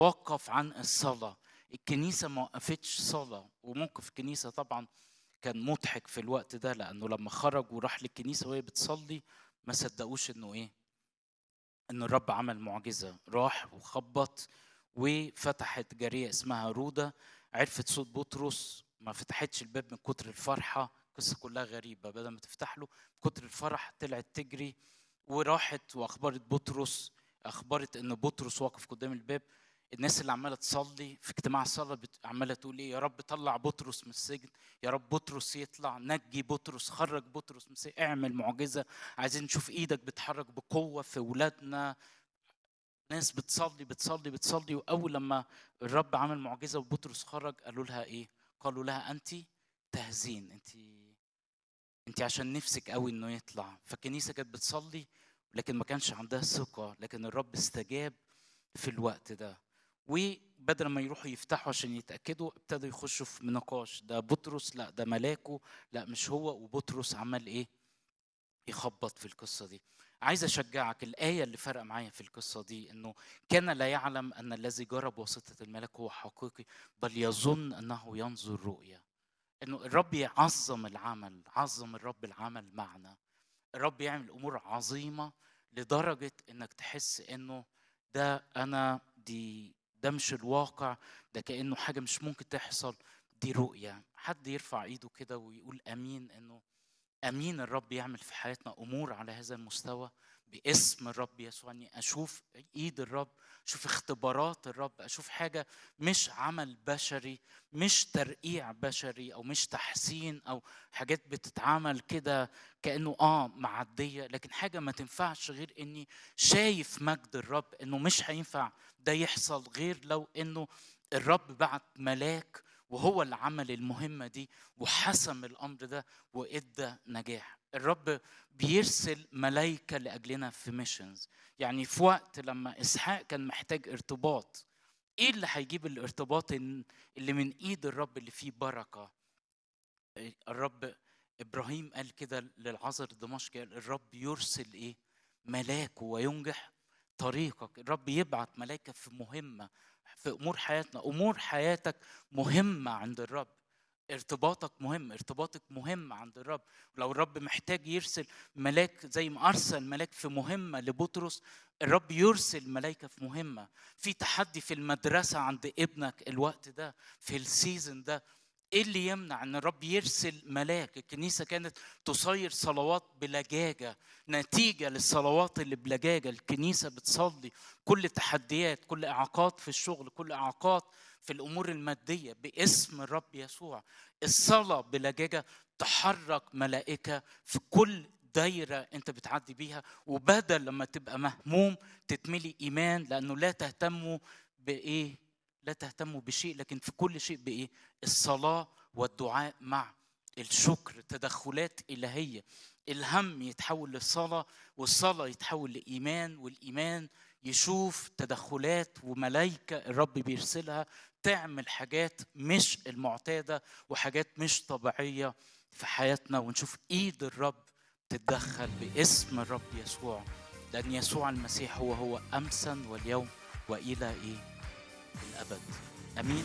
توقف عن الصلاة الكنيسة ما وقفتش صلاة وموقف الكنيسة طبعا كان مضحك في الوقت ده لأنه لما خرج وراح للكنيسة وهي بتصلي ما صدقوش إنه إيه إن الرب عمل معجزة راح وخبط وفتحت جارية اسمها رودة عرفت صوت بطرس ما فتحتش الباب من كتر الفرحة القصة كلها غريبة بدل ما تفتح له كتر الفرح طلعت تجري وراحت واخبرت بطرس اخبرت ان بطرس واقف قدام الباب الناس اللي عماله تصلي في اجتماع الصلاه بت- عماله تقول ايه يا رب طلع بطرس من السجن يا رب بطرس يطلع نجي بطرس خرج بطرس من السجن اعمل معجزه عايزين نشوف ايدك بتحرك بقوه في ولادنا ناس بتصلي بتصلي بتصلي واول لما الرب عمل معجزه وبطرس خرج قالوا لها ايه قالوا لها انت تهزين انت انت عشان نفسك قوي انه يطلع فالكنيسه كانت بتصلي لكن ما كانش عندها ثقه لكن الرب استجاب في الوقت ده وبدل ما يروحوا يفتحوا عشان يتاكدوا ابتدوا يخشوا في نقاش ده بطرس لا ده ملاكه لا مش هو وبطرس عمل ايه يخبط في القصه دي عايز اشجعك الايه اللي فرق معايا في القصه دي انه كان لا يعلم ان الذي جرى بواسطه الملك هو حقيقي بل يظن انه ينظر رؤيا انه الرب يعظم العمل عظم الرب العمل معنا الرب يعمل امور عظيمه لدرجه انك تحس انه ده انا دي ده مش الواقع ده كانه حاجه مش ممكن تحصل دي رؤيه حد يرفع ايده كده ويقول امين انه امين الرب يعمل في حياتنا امور على هذا المستوى باسم الرب يسوع اني اشوف ايد الرب اشوف اختبارات الرب اشوف حاجه مش عمل بشري مش ترقيع بشري او مش تحسين او حاجات بتتعمل كده كانه اه معديه لكن حاجه ما تنفعش غير اني شايف مجد الرب انه مش هينفع ده يحصل غير لو انه الرب بعت ملاك وهو اللي عمل المهمه دي وحسم الامر ده وادى نجاح الرب بيرسل ملائكه لاجلنا في ميشنز يعني في وقت لما اسحاق كان محتاج ارتباط ايه اللي هيجيب الارتباط اللي من ايد الرب اللي فيه بركه الرب ابراهيم قال كده للعذر الدمشقي قال الرب يرسل ايه ملاكه وينجح طريقك الرب يبعت ملائكه في مهمه في امور حياتنا امور حياتك مهمه عند الرب ارتباطك مهم ارتباطك مهم عند الرب لو الرب محتاج يرسل ملاك زي ما ارسل ملاك في مهمه لبطرس الرب يرسل ملائكه في مهمه في تحدي في المدرسه عند ابنك الوقت ده في السيزون ده ايه اللي يمنع ان الرب يرسل ملاك الكنيسه كانت تصير صلوات بلجاجه نتيجه للصلوات اللي بلجاجه الكنيسه بتصلي كل تحديات كل اعاقات في الشغل كل اعاقات في الامور الماديه باسم الرب يسوع الصلاه بلجاجه تحرك ملائكه في كل دايره انت بتعدي بيها وبدل لما تبقى مهموم تتملي ايمان لانه لا تهتموا بايه لا تهتموا بشيء لكن في كل شيء بايه الصلاه والدعاء مع الشكر تدخلات الهيه الهم يتحول للصلاه والصلاه يتحول لايمان والايمان يشوف تدخلات وملائكه الرب بيرسلها تعمل حاجات مش المعتاده وحاجات مش طبيعيه في حياتنا ونشوف ايد الرب تتدخل باسم الرب يسوع لان يسوع المسيح هو هو امسا واليوم والى ايه الابد امين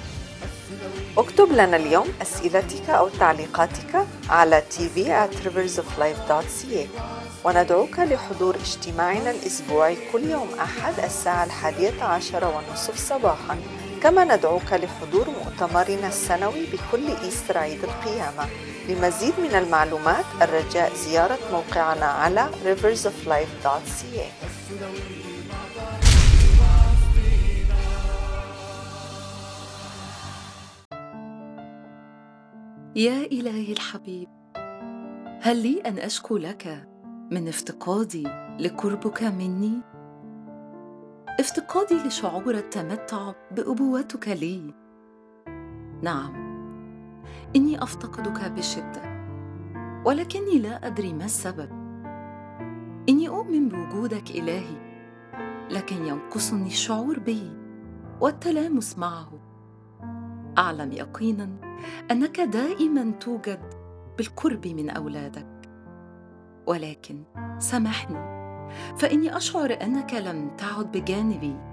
اكتب لنا اليوم أسئلتك أو تعليقاتك على tv at riversoflife.ca وندعوك لحضور اجتماعنا الأسبوعي كل يوم أحد الساعة الحادية عشر والنصف صباحا كما ندعوك لحضور مؤتمرنا السنوي بكل إيستر عيد القيامة لمزيد من المعلومات الرجاء زيارة موقعنا على riversoflife.ca يا إلهي الحبيب هل لي أن أشكو لك من افتقادي لقربك مني؟ افتقادي لشعور التمتع بأبوتك لي نعم إني أفتقدك بشدة ولكني لا أدري ما السبب إني أؤمن بوجودك إلهي لكن ينقصني الشعور به والتلامس معه أعلم يقيناً انك دائما توجد بالقرب من اولادك ولكن سامحني فاني اشعر انك لم تعد بجانبي